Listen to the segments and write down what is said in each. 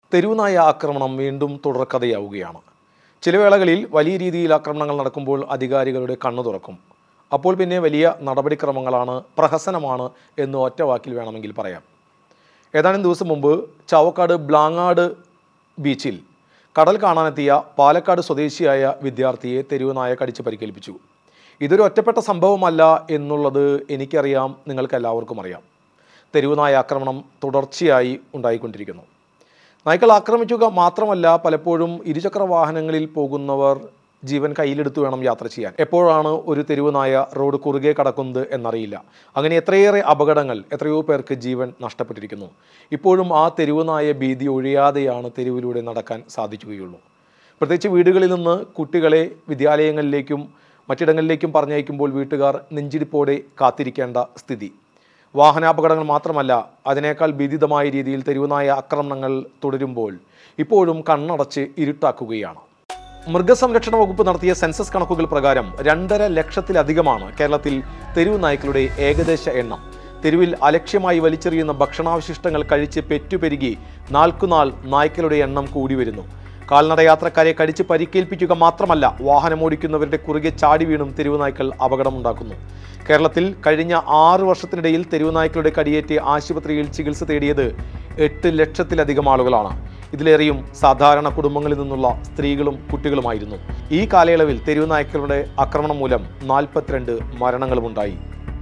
തെരുവുനായ ആക്രമണം വീണ്ടും തുടർക്കഥയാവുകയാണ് ചില വേളകളിൽ വലിയ രീതിയിൽ ആക്രമണങ്ങൾ നടക്കുമ്പോൾ അധികാരികളുടെ കണ്ണു തുറക്കും അപ്പോൾ പിന്നെ വലിയ നടപടിക്രമങ്ങളാണ് പ്രഹസനമാണ് എന്ന് ഒറ്റ വാക്കിൽ വേണമെങ്കിൽ പറയാം ഏതാനും ദിവസം മുമ്പ് ചാവക്കാട് ബ്ലാങ്ങാട് ബീച്ചിൽ കടൽ കാണാനെത്തിയ പാലക്കാട് സ്വദേശിയായ വിദ്യാർത്ഥിയെ തെരുവുനായ കടിച്ച് പരിക്കേൽപ്പിച്ചു ഇതൊരു ഒറ്റപ്പെട്ട സംഭവമല്ല എന്നുള്ളത് എനിക്കറിയാം നിങ്ങൾക്ക് എല്ലാവർക്കും അറിയാം തെരുവുനായ ആക്രമണം തുടർച്ചയായി ഉണ്ടായിക്കൊണ്ടിരിക്കുന്നു നായ്ക്കൾ ആക്രമിക്കുക മാത്രമല്ല പലപ്പോഴും ഇരുചക്ര വാഹനങ്ങളിൽ പോകുന്നവർ ജീവൻ കയ്യിലെടുത്ത് വേണം യാത്ര ചെയ്യാൻ എപ്പോഴാണ് ഒരു തെരുവ് നായ റോഡ് കുറുകെ കടക്കുന്നത് എന്നറിയില്ല അങ്ങനെ എത്രയേറെ അപകടങ്ങൾ എത്രയോ പേർക്ക് ജീവൻ നഷ്ടപ്പെട്ടിരിക്കുന്നു ഇപ്പോഴും ആ തെരുവ് നായ ഭീതി ഒഴിയാതെയാണ് തെരുവിലൂടെ നടക്കാൻ സാധിക്കുകയുള്ളൂ പ്രത്യേകിച്ച് വീടുകളിൽ നിന്ന് കുട്ടികളെ വിദ്യാലയങ്ങളിലേക്കും മറ്റിടങ്ങളിലേക്കും പറഞ്ഞയക്കുമ്പോൾ വീട്ടുകാർ നെഞ്ചിടിപ്പോടെ കാത്തിരിക്കേണ്ട സ്ഥിതി വാഹനാപകടങ്ങൾ മാത്രമല്ല അതിനേക്കാൾ ഭീതിതമായ രീതിയിൽ തെരുവുനായ ആക്രമണങ്ങൾ തുടരുമ്പോൾ ഇപ്പോഴും കണ്ണടച്ച് ഇരുട്ടാക്കുകയാണ് മൃഗസംരക്ഷണ വകുപ്പ് നടത്തിയ സെൻസസ് കണക്കുകൾ പ്രകാരം രണ്ടര ലക്ഷത്തിലധികമാണ് കേരളത്തിൽ തെരുവ് നായ്ക്കളുടെ ഏകദേശ എണ്ണം തെരുവിൽ അലക്ഷ്യമായി വലിച്ചെറിയുന്ന ഭക്ഷണാവശിഷ്ടങ്ങൾ കഴിച്ച് പെറ്റുപെരുകി നാൾക്കുനാൾ നായ്ക്കളുടെ എണ്ണം കൂടി വരുന്നു കാൽനടയാത്രക്കാരെ കടിച്ച് പരിക്കേൽപ്പിക്കുക മാത്രമല്ല വാഹനമോടിക്കുന്നവരുടെ കുറുകെ ചാടി വീണും തെരുവ് നായ്ക്കൾ അപകടമുണ്ടാക്കുന്നു കേരളത്തിൽ കഴിഞ്ഞ ആറ് വർഷത്തിനിടയിൽ തെരുവ് നായ്ക്കളുടെ കടിയേറ്റ് ആശുപത്രിയിൽ ചികിത്സ തേടിയത് എട്ട് ലക്ഷത്തിലധികം ആളുകളാണ് ഇതിലേറെയും സാധാരണ കുടുംബങ്ങളിൽ നിന്നുള്ള സ്ത്രീകളും കുട്ടികളുമായിരുന്നു ഈ കാലയളവിൽ തെരുവ് നായ്ക്കളുടെ ആക്രമണം മൂലം നാൽപ്പത്തിരണ്ട് മരണങ്ങളുമുണ്ടായി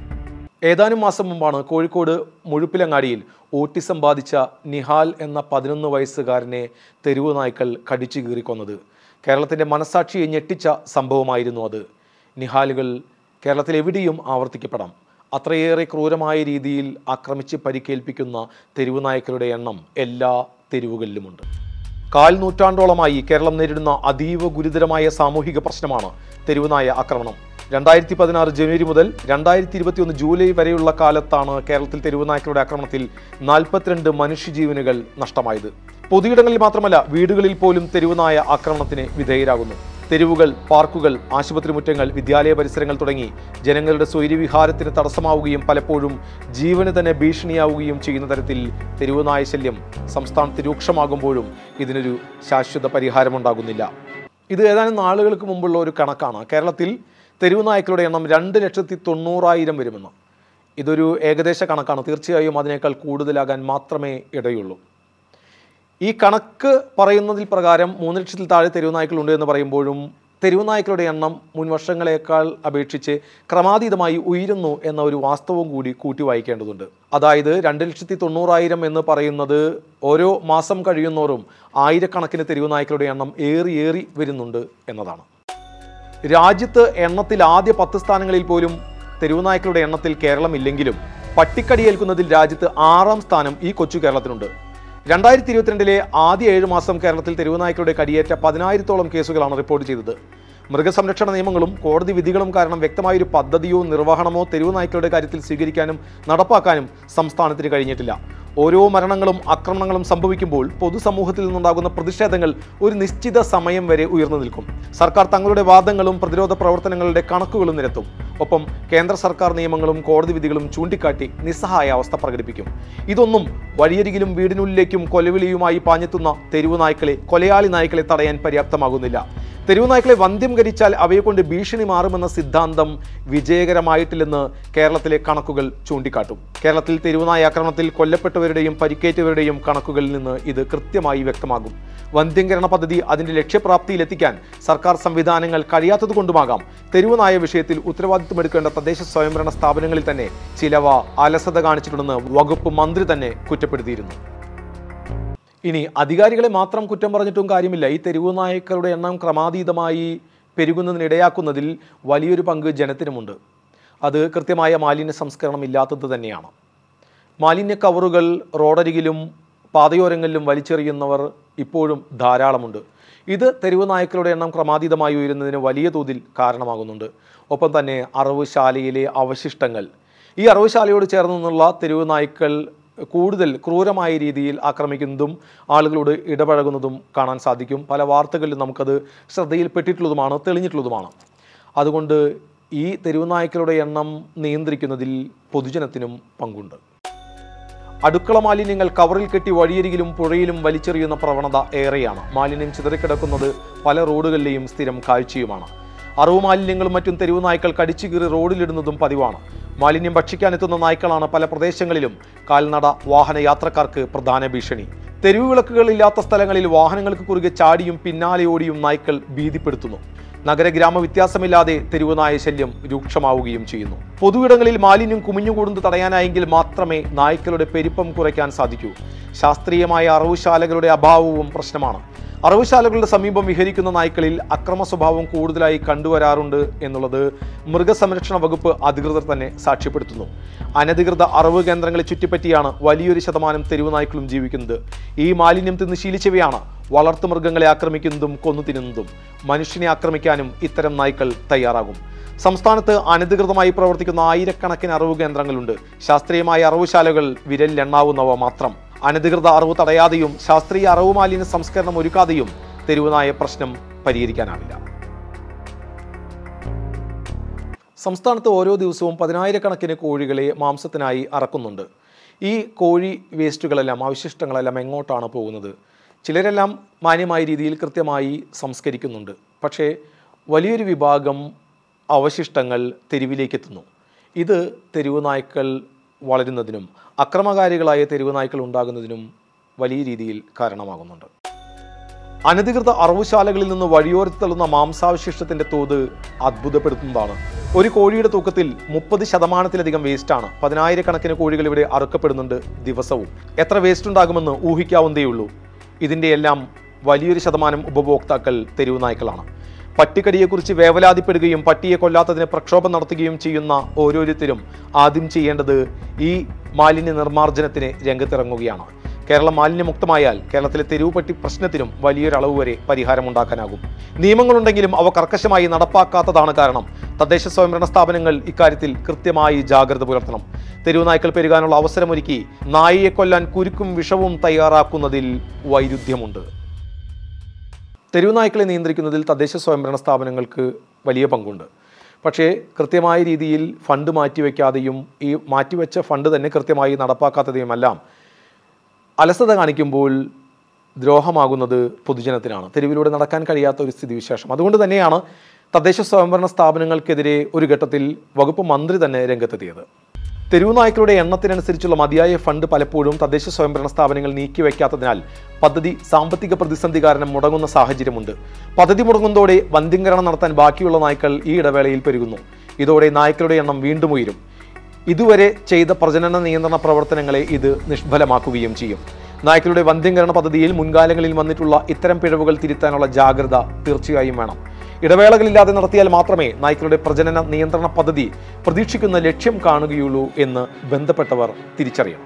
ഏതാനും മാസം മുമ്പാണ് കോഴിക്കോട് മുഴുപ്പിലങ്ങാടിയിൽ ഓട്ടിസം ബാധിച്ച നിഹാൽ എന്ന പതിനൊന്ന് വയസ്സുകാരനെ തെരുവ് നായ്ക്കൾ കടിച്ചു കീറിക്കൊന്നത് കേരളത്തിൻ്റെ മനസാക്ഷിയെ ഞെട്ടിച്ച സംഭവമായിരുന്നു അത് നിഹാലുകൾ കേരളത്തിൽ എവിടെയും ആവർത്തിക്കപ്പെടാം അത്രയേറെ ക്രൂരമായ രീതിയിൽ ആക്രമിച്ച് പരിക്കേൽപ്പിക്കുന്ന തെരുവ് നായ്ക്കളുടെ എണ്ണം എല്ലാ തെരുവുകളിലുമുണ്ട് കാൽ നൂറ്റാണ്ടോളമായി കേരളം നേരിടുന്ന അതീവ ഗുരുതരമായ സാമൂഹിക പ്രശ്നമാണ് തെരുവുനായ ആക്രമണം രണ്ടായിരത്തി പതിനാറ് ജനുവരി മുതൽ രണ്ടായിരത്തി ഇരുപത്തിയൊന്ന് ജൂലൈ വരെയുള്ള കാലത്താണ് കേരളത്തിൽ തെരുവുനായ്ക്കളുടെ ആക്രമണത്തിൽ നാൽപ്പത്തിരണ്ട് മനുഷ്യജീവനുകൾ നഷ്ടമായത് പൊതുയിടങ്ങളിൽ മാത്രമല്ല വീടുകളിൽ പോലും തെരുവുനായ ആക്രമണത്തിന് വിധേയരാകുന്നു തെരുവുകൾ പാർക്കുകൾ ആശുപത്രി മുറ്റങ്ങൾ വിദ്യാലയ പരിസരങ്ങൾ തുടങ്ങി ജനങ്ങളുടെ സ്വൈര്യവിഹാരത്തിന് തടസ്സമാവുകയും പലപ്പോഴും ജീവന് തന്നെ ഭീഷണിയാവുകയും ചെയ്യുന്ന തരത്തിൽ തെരുവുനായ ശല്യം സംസ്ഥാനത്ത് രൂക്ഷമാകുമ്പോഴും ഇതിനൊരു ശാശ്വത പരിഹാരമുണ്ടാകുന്നില്ല ഇത് ഏതാനും നാളുകൾക്ക് മുമ്പുള്ള ഒരു കണക്കാണ് കേരളത്തിൽ തെരുവ് നായ്ക്കളുടെ എണ്ണം രണ്ട് ലക്ഷത്തി തൊണ്ണൂറായിരം വരുമെന്ന് ഇതൊരു ഏകദേശ കണക്കാണ് തീർച്ചയായും അതിനേക്കാൾ കൂടുതലാകാൻ മാത്രമേ ഇടയുള്ളൂ ഈ കണക്ക് പറയുന്നതിൽ പ്രകാരം മൂന്ന് ലക്ഷത്തിൽ താഴെ തെരുവ് നായ്ക്കളുണ്ട് എന്ന് പറയുമ്പോഴും തെരുവ് നായ്ക്കളുടെ എണ്ണം മുൻ വർഷങ്ങളെക്കാൾ അപേക്ഷിച്ച് ക്രമാതീതമായി ഉയരുന്നു എന്ന ഒരു വാസ്തവവും കൂടി കൂട്ടി വായിക്കേണ്ടതുണ്ട് അതായത് രണ്ട് ലക്ഷത്തി തൊണ്ണൂറായിരം എന്ന് പറയുന്നത് ഓരോ മാസം കഴിയുന്നോറും ആയിരക്കണക്കിന് തെരുവ് നായ്ക്കളുടെ എണ്ണം ഏറി ഏറി വരുന്നുണ്ട് എന്നതാണ് രാജ്യത്ത് എണ്ണത്തിൽ ആദ്യ പത്ത് സ്ഥാനങ്ങളിൽ പോലും തെരുവുനായ്ക്കളുടെ എണ്ണത്തിൽ കേരളം ഇല്ലെങ്കിലും പട്ടിക്കടിയേൽക്കുന്നതിൽ രാജ്യത്ത് ആറാം സ്ഥാനം ഈ കൊച്ചു കേരളത്തിനുണ്ട് രണ്ടായിരത്തി ഇരുപത്തിരണ്ടിലെ ആദ്യ ഏഴ് മാസം കേരളത്തിൽ തെരുവുനായ്ക്കളുടെ കടിയേറ്റ പതിനായിരത്തോളം കേസുകളാണ് റിപ്പോർട്ട് ചെയ്തത് മൃഗസംരക്ഷണ നിയമങ്ങളും കോടതി വിധികളും കാരണം വ്യക്തമായൊരു പദ്ധതിയോ നിർവഹണമോ തെരുവുനായ്ക്കളുടെ കാര്യത്തിൽ സ്വീകരിക്കാനും നടപ്പാക്കാനും സംസ്ഥാനത്തിന് കഴിഞ്ഞിട്ടില്ല ഓരോ മരണങ്ങളും ആക്രമണങ്ങളും സംഭവിക്കുമ്പോൾ പൊതുസമൂഹത്തിൽ നിന്നുണ്ടാകുന്ന പ്രതിഷേധങ്ങൾ ഒരു നിശ്ചിത സമയം വരെ ഉയർന്നു നിൽക്കും സർക്കാർ തങ്ങളുടെ വാദങ്ങളും പ്രതിരോധ പ്രവർത്തനങ്ങളുടെ കണക്കുകളും നിരത്തും ഒപ്പം കേന്ദ്ര സർക്കാർ നിയമങ്ങളും കോടതി വിധികളും ചൂണ്ടിക്കാട്ടി നിസ്സഹായ അവസ്ഥ പ്രകടിപ്പിക്കും ഇതൊന്നും വഴിയരികിലും വീടിനുള്ളിലേക്കും കൊലവിളിയുമായി പാഞ്ഞെത്തുന്ന തെരുവു നായ്ക്കളെ കൊലയാളി നായ്ക്കളെ തടയാൻ പര്യാപ്തമാകുന്നില്ല തെരുവു നായ്ക്കളെ വന്ധ്യം അവയെ കൊണ്ട് ഭീഷണി മാറുമെന്ന സിദ്ധാന്തം വിജയകരമായിട്ടില്ലെന്ന് കേരളത്തിലെ കണക്കുകൾ ചൂണ്ടിക്കാട്ടും കേരളത്തിൽ തെരുവുനായ ആക്രമണത്തിൽ കൊല്ലപ്പെട്ടവരുടെയും പരിക്കേറ്റവരുടെയും കണക്കുകളിൽ നിന്ന് ഇത് കൃത്യമായി വ്യക്തമാകും വന്ധ്യംകരണ പദ്ധതി അതിന്റെ ലക്ഷ്യപ്രാപ്തിയിലെത്തിക്കാൻ സർക്കാർ സംവിധാനങ്ങൾ കഴിയാത്തതുകൊണ്ടുമാകാം തെരുവുനായ വിഷയത്തിൽ ഉത്തരവാദിത്വമെടുക്കേണ്ട തദ്ദേശ സ്വയംഭരണ സ്ഥാപനങ്ങളിൽ തന്നെ ചിലവ അലസത കാണിച്ചിട്ടുണ്ടെന്ന് വകുപ്പ് മന്ത്രി തന്നെ കുറ്റപ്പെടുത്തിയിരുന്നു ഇനി അധികാരികളെ മാത്രം കുറ്റം പറഞ്ഞിട്ടും കാര്യമില്ല ഈ തെരുവു നായ്ക്കളുടെ എണ്ണം ക്രമാതീതമായി പെരുകുന്നതിനിടയാക്കുന്നതിൽ വലിയൊരു പങ്ക് ജനത്തിനുമുണ്ട് അത് കൃത്യമായ മാലിന്യ സംസ്കരണം ഇല്ലാത്തത് തന്നെയാണ് മാലിന്യ കവറുകൾ റോഡരികിലും പാതയോരങ്ങളിലും വലിച്ചെറിയുന്നവർ ഇപ്പോഴും ധാരാളമുണ്ട് ഇത് തെരുവ് നായ്ക്കളുടെ എണ്ണം ക്രമാതീതമായി ഉയരുന്നതിന് വലിയ തോതിൽ കാരണമാകുന്നുണ്ട് ഒപ്പം തന്നെ അറവുശാലയിലെ അവശിഷ്ടങ്ങൾ ഈ അറവുശാലയോട് ചേർന്ന് നിന്നുള്ള തെരുവ് നായ്ക്കൾ കൂടുതൽ ക്രൂരമായ രീതിയിൽ ആക്രമിക്കുന്നതും ആളുകളോട് ഇടപഴകുന്നതും കാണാൻ സാധിക്കും പല വാർത്തകളിലും നമുക്കത് ശ്രദ്ധയിൽപ്പെട്ടിട്ടുള്ളതുമാണ് തെളിഞ്ഞിട്ടുള്ളതുമാണ് അതുകൊണ്ട് ഈ തെരുവ് നായ്ക്കളുടെ എണ്ണം നിയന്ത്രിക്കുന്നതിൽ പൊതുജനത്തിനും പങ്കുണ്ട് അടുക്കള മാലിന്യങ്ങൾ കവറിൽ കെട്ടി വഴിയരികിലും പുഴയിലും വലിച്ചെറിയുന്ന പ്രവണത ഏറെയാണ് മാലിന്യം ചിതറിക്കിടക്കുന്നത് പല റോഡുകളിലെയും സ്ഥിരം കാഴ്ചയുമാണ് അറവ് മാലിന്യങ്ങളും മറ്റും തെരുവ് നായ്ക്കൾ കടിച്ചു കീറി റോഡിലിടുന്നതും പതിവാണ് മാലിന്യം ഭക്ഷിക്കാനെത്തുന്ന നായ്ക്കളാണ് പല പ്രദേശങ്ങളിലും കാൽനട വാഹന യാത്രക്കാർക്ക് പ്രധാന ഭീഷണി തെരുവ് വിളക്കുകളില്ലാത്ത സ്ഥലങ്ങളിൽ വാഹനങ്ങൾക്ക് കുറുകെ ചാടിയും പിന്നാലെ ഓടിയും നായ്ക്കൾ ഭീതിപ്പെടുത്തുന്നു നഗര ഗ്രാമ വ്യത്യാസമില്ലാതെ തെരുവ് നായ ശല്യം രൂക്ഷമാവുകയും ചെയ്യുന്നു പൊതുവിടങ്ങളിൽ മാലിന്യം കുമിഞ്ഞുകൂടുന്നത് തടയാനായെങ്കിൽ മാത്രമേ നായ്ക്കളുടെ പെരുപ്പം കുറയ്ക്കാൻ സാധിക്കൂ ശാസ്ത്രീയമായ അറവുശാലകളുടെ അഭാവവും പ്രശ്നമാണ് അറവുശാലകളുടെ സമീപം വിഹരിക്കുന്ന നായ്ക്കളിൽ അക്രമ സ്വഭാവം കൂടുതലായി കണ്ടുവരാറുണ്ട് എന്നുള്ളത് മൃഗസംരക്ഷണ വകുപ്പ് അധികൃതർ തന്നെ സാക്ഷ്യപ്പെടുത്തുന്നു അനധികൃത അറവ് കേന്ദ്രങ്ങളെ ചുറ്റിപ്പറ്റിയാണ് വലിയൊരു ശതമാനം തെരുവ് നായ്ക്കളും ജീവിക്കുന്നത് ഈ മാലിന്യം തിന്ന് ശീലിച്ചവയാണ് വളർത്തുമൃഗങ്ങളെ ആക്രമിക്കുന്നതും കൊന്നു തിന്നുന്നതും മനുഷ്യനെ ആക്രമിക്കാനും ഇത്തരം നായ്ക്കൾ തയ്യാറാകും സംസ്ഥാനത്ത് അനധികൃതമായി പ്രവർത്തിക്കുന്ന ആയിരക്കണക്കിന് അറിവ് കേന്ദ്രങ്ങളുണ്ട് ശാസ്ത്രീയമായ അറിവുശാലകൾ വിരലിലെണ്ണാവുന്നവ മാത്രം അനധികൃത അറിവ് തടയാതെയും ശാസ്ത്രീയ അറിവ് മാലിന്യ സംസ്കരണം ഒരുക്കാതെയും തെരുവുനായ പ്രശ്നം പരിഹരിക്കാനാവില്ല സംസ്ഥാനത്ത് ഓരോ ദിവസവും പതിനായിരക്കണക്കിന് കോഴികളെ മാംസത്തിനായി അറക്കുന്നുണ്ട് ഈ കോഴി വേസ്റ്റുകളെല്ലാം അവശിഷ്ടങ്ങളെല്ലാം എങ്ങോട്ടാണ് പോകുന്നത് ചിലരെല്ലാം മാന്യമായ രീതിയിൽ കൃത്യമായി സംസ്കരിക്കുന്നുണ്ട് പക്ഷേ വലിയൊരു വിഭാഗം അവശിഷ്ടങ്ങൾ തെരുവിലേക്ക് എത്തുന്നു ഇത് തെരുവ് നായ്ക്കൾ വളരുന്നതിനും അക്രമകാരികളായ തെരുവ് നായ്ക്കൾ ഉണ്ടാകുന്നതിനും വലിയ രീതിയിൽ കാരണമാകുന്നുണ്ട് അനധികൃത അറവുശാലകളിൽ നിന്ന് വഴിയോരത്ത് തള്ളുന്ന മാംസാവശിഷ്ടത്തിന്റെ തോത് അത്ഭുതപ്പെടുത്തുന്നതാണ് ഒരു കോഴിയുടെ തൂക്കത്തിൽ മുപ്പത് ശതമാനത്തിലധികം വേസ്റ്റാണ് പതിനായിരക്കണക്കിന് കോഴികൾ ഇവിടെ അറുക്കപ്പെടുന്നുണ്ട് ദിവസവും എത്ര വേസ്റ്റ് ഉണ്ടാകുമെന്ന് ഊഹിക്കാവുന്നതേയുള്ളൂ ഇതിൻ്റെ എല്ലാം വലിയൊരു ശതമാനം ഉപഭോക്താക്കൾ തെരുവ് നായ്ക്കളാണ് പട്ടിക്കടിയെക്കുറിച്ച് വേവലാതിപ്പെടുകയും പട്ടിയെ കൊല്ലാത്തതിന് പ്രക്ഷോഭം നടത്തുകയും ചെയ്യുന്ന ഓരോരുത്തരും ആദ്യം ചെയ്യേണ്ടത് ഈ മാലിന്യ നിർമ്മാർജ്ജനത്തിന് രംഗത്തിറങ്ങുകയാണ് കേരളം മാലിന്യമുക്തമായാൽ കേരളത്തിലെ തെരുവ് പട്ടി പ്രശ്നത്തിനും വലിയൊരളവ് വരെ പരിഹാരമുണ്ടാക്കാനാകും നിയമങ്ങളുണ്ടെങ്കിലും അവ കർക്കശമായി നടപ്പാക്കാത്തതാണ് കാരണം തദ്ദേശ സ്വയംഭരണ സ്ഥാപനങ്ങൾ ഇക്കാര്യത്തിൽ കൃത്യമായി ജാഗ്രത പുലർത്തണം തെരുവ് നായ്ക്കൾ പെരുകാനുള്ള അവസരമൊരുക്കി നായയെ കൊല്ലാൻ കുരുക്കും വിഷവും തയ്യാറാക്കുന്നതിൽ വൈരുദ്ധ്യമുണ്ട് തെരുവ് നായ്ക്കളെ നിയന്ത്രിക്കുന്നതിൽ തദ്ദേശ സ്വയംഭരണ സ്ഥാപനങ്ങൾക്ക് വലിയ പങ്കുണ്ട് പക്ഷേ കൃത്യമായ രീതിയിൽ ഫണ്ട് മാറ്റിവെക്കാതെയും ഈ മാറ്റിവെച്ച ഫണ്ട് തന്നെ കൃത്യമായി നടപ്പാക്കാത്തതുമെല്ലാം അലസത കാണിക്കുമ്പോൾ ദ്രോഹമാകുന്നത് പൊതുജനത്തിനാണ് തെരുവിലൂടെ നടക്കാൻ കഴിയാത്ത ഒരു സ്ഥിതിവിശേഷം അതുകൊണ്ട് തന്നെയാണ് തദ്ദേശ സ്വയംഭരണ സ്ഥാപനങ്ങൾക്കെതിരെ ഒരു ഘട്ടത്തിൽ വകുപ്പ് മന്ത്രി തന്നെ രംഗത്തെത്തിയത് തെരുവ് നായ്ക്കളുടെ എണ്ണത്തിനനുസരിച്ചുള്ള മതിയായ ഫണ്ട് പലപ്പോഴും തദ്ദേശ സ്വയംഭരണ സ്ഥാപനങ്ങൾ നീക്കിവെക്കാത്തതിനാൽ പദ്ധതി സാമ്പത്തിക പ്രതിസന്ധി കാരണം മുടങ്ങുന്ന സാഹചര്യമുണ്ട് പദ്ധതി മുടങ്ങുന്നതോടെ വന്ധ്യംകരണം നടത്താൻ ബാക്കിയുള്ള നായ്ക്കൾ ഈ ഇടവേളയിൽ പെരുകുന്നു ഇതോടെ നായ്ക്കളുടെ എണ്ണം വീണ്ടും ഉയരും ഇതുവരെ ചെയ്ത പ്രജനന നിയന്ത്രണ പ്രവർത്തനങ്ങളെ ഇത് നിഷ്ഫലമാക്കുകയും ചെയ്യും നായ്ക്കളുടെ വന്ധ്യംകരണ പദ്ധതിയിൽ മുൻകാലങ്ങളിൽ വന്നിട്ടുള്ള ഇത്തരം പിഴവുകൾ തിരുത്താനുള്ള ജാഗ്രത തീർച്ചയായും വേണം ഇടവേളകളില്ലാതെ നടത്തിയാൽ മാത്രമേ നായ്ക്കളുടെ പ്രജനന നിയന്ത്രണ പദ്ധതി പ്രതീക്ഷിക്കുന്ന ലക്ഷ്യം കാണുകയുള്ളൂ എന്ന് ബന്ധപ്പെട്ടവർ തിരിച്ചറിയണം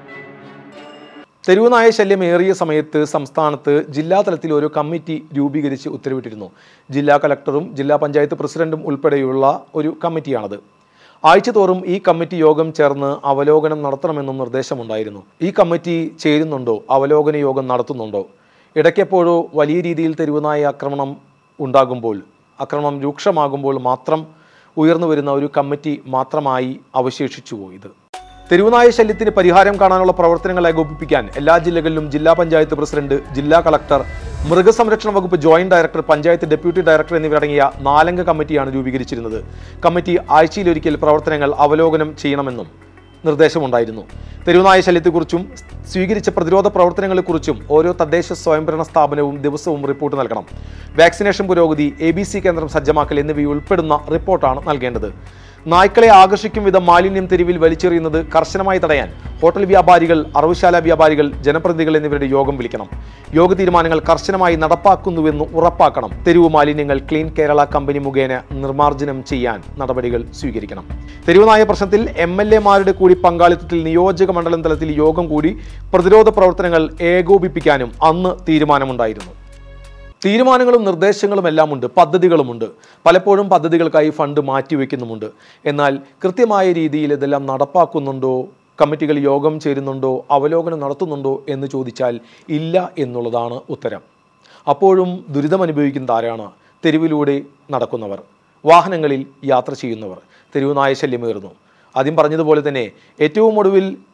തെരുവുനായ ശല്യം ഏറിയ സമയത്ത് സംസ്ഥാനത്ത് ജില്ലാ തലത്തിൽ ഒരു കമ്മിറ്റി രൂപീകരിച്ച് ഉത്തരവിട്ടിരുന്നു ജില്ലാ കലക്ടറും ജില്ലാ പഞ്ചായത്ത് പ്രസിഡന്റും ഉൾപ്പെടെയുള്ള ഒരു കമ്മിറ്റിയാണത് ആഴ്ചതോറും ഈ കമ്മിറ്റി യോഗം ചേർന്ന് അവലോകനം നടത്തണമെന്നും നിർദ്ദേശമുണ്ടായിരുന്നു ഈ കമ്മിറ്റി ചേരുന്നുണ്ടോ അവലോകന യോഗം നടത്തുന്നുണ്ടോ ഇടയ്ക്കെപ്പോഴോ വലിയ രീതിയിൽ തെരുവുനായ ആക്രമണം ഉണ്ടാകുമ്പോൾ ആക്രമണം രൂക്ഷമാകുമ്പോൾ മാത്രം ഉയർന്നു വരുന്ന ഒരു കമ്മിറ്റി മാത്രമായി അവശേഷിച്ചുവോ ഇത് തെരുവുനായ ശല്യത്തിന് പരിഹാരം കാണാനുള്ള പ്രവർത്തനങ്ങൾ ഏകോപിപ്പിക്കാൻ എല്ലാ ജില്ലകളിലും ജില്ലാ പഞ്ചായത്ത് പ്രസിഡന്റ് ജില്ലാ കളക്ടർ മൃഗസംരക്ഷണ വകുപ്പ് joint director panchayat deputy director എന്നിവരടങ്ങിയ നാലംഗ കമ്മിറ്റിയാണ് രൂപീകരിച്ചിരുന്നത് കമ്മിറ്റി ആഴ്ചയിലൊരിക്കൽ പ്രവർത്തനങ്ങൾ അവലോകനം ചെയ്യണമെന്നും നിർദ്ദേശമുണ്ടായിരുന്നു തെരുവുനായ ശല്യത്തെക്കുറിച്ചും സ്വീകരിച്ച പ്രതിരോധ പ്രവർത്തനങ്ങളെക്കുറിച്ചും ഓരോ തദ്ദേശ സ്വയംഭരണ സ്ഥാപനവും ദിവസവും റിപ്പോർട്ട് നൽകണം വാക്സിനേഷൻ പുരോഗതി എ ബി സി കേന്ദ്രം സജ്ജമാക്കൽ എന്നിവയുൾപ്പെടുന്ന റിപ്പോർട്ടാണ് നൽകേണ്ടത് നായ്ക്കളെ ആകർഷിക്കും വിധം മാലിന്യം തെരുവിൽ വലിച്ചെറിയുന്നത് കർശനമായി തടയാൻ ഹോട്ടൽ വ്യാപാരികൾ അറവുശാല വ്യാപാരികൾ ജനപ്രതിനിധികൾ എന്നിവരുടെ യോഗം വിളിക്കണം യോഗ തീരുമാനങ്ങൾ കർശനമായി നടപ്പാക്കുന്നുവെന്ന് ഉറപ്പാക്കണം തെരുവ് മാലിന്യങ്ങൾ ക്ലീൻ കേരള കമ്പനി മുഖേന നിർമ്മാർജ്ജനം ചെയ്യാൻ നടപടികൾ സ്വീകരിക്കണം തെരുവുനായ പ്രശ്നത്തിൽ എം എൽ എമാരുടെ കൂടി പങ്കാളിത്തത്തിൽ നിയോജക മണ്ഡലം തലത്തിൽ യോഗം കൂടി പ്രതിരോധ പ്രവർത്തനങ്ങൾ ഏകോപിപ്പിക്കാനും അന്ന് തീരുമാനമുണ്ടായിരുന്നു തീരുമാനങ്ങളും നിർദ്ദേശങ്ങളും എല്ലാം ഉണ്ട് പദ്ധതികളുമുണ്ട് പലപ്പോഴും പദ്ധതികൾക്കായി ഫണ്ട് മാറ്റിവെക്കുന്നുമുണ്ട് എന്നാൽ കൃത്യമായ രീതിയിൽ ഇതെല്ലാം നടപ്പാക്കുന്നുണ്ടോ കമ്മിറ്റികൾ യോഗം ചേരുന്നുണ്ടോ അവലോകനം നടത്തുന്നുണ്ടോ എന്ന് ചോദിച്ചാൽ ഇല്ല എന്നുള്ളതാണ് ഉത്തരം അപ്പോഴും ദുരിതം അനുഭവിക്കുന്നത് ആരാണ് തെരുവിലൂടെ നടക്കുന്നവർ വാഹനങ്ങളിൽ യാത്ര ചെയ്യുന്നവർ തെരുവുനായ ശല്യമേറുന്നു ആദ്യം പറഞ്ഞതുപോലെ തന്നെ ഏറ്റവും ഒടുവിൽ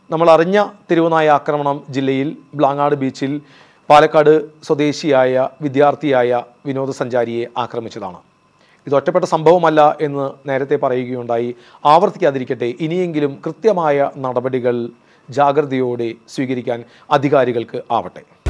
നമ്മൾ അറിഞ്ഞ തിരുവനായ ആക്രമണം ജില്ലയിൽ ബ്ലാങ്ങാട് ബീച്ചിൽ പാലക്കാട് സ്വദേശിയായ വിദ്യാർത്ഥിയായ വിനോദസഞ്ചാരിയെ ആക്രമിച്ചതാണ് ഇത് ഒറ്റപ്പെട്ട സംഭവമല്ല എന്ന് നേരത്തെ പറയുകയുണ്ടായി ആവർത്തിക്കാതിരിക്കട്ടെ ഇനിയെങ്കിലും കൃത്യമായ നടപടികൾ ജാഗ്രതയോടെ സ്വീകരിക്കാൻ അധികാരികൾക്ക് ആവട്ടെ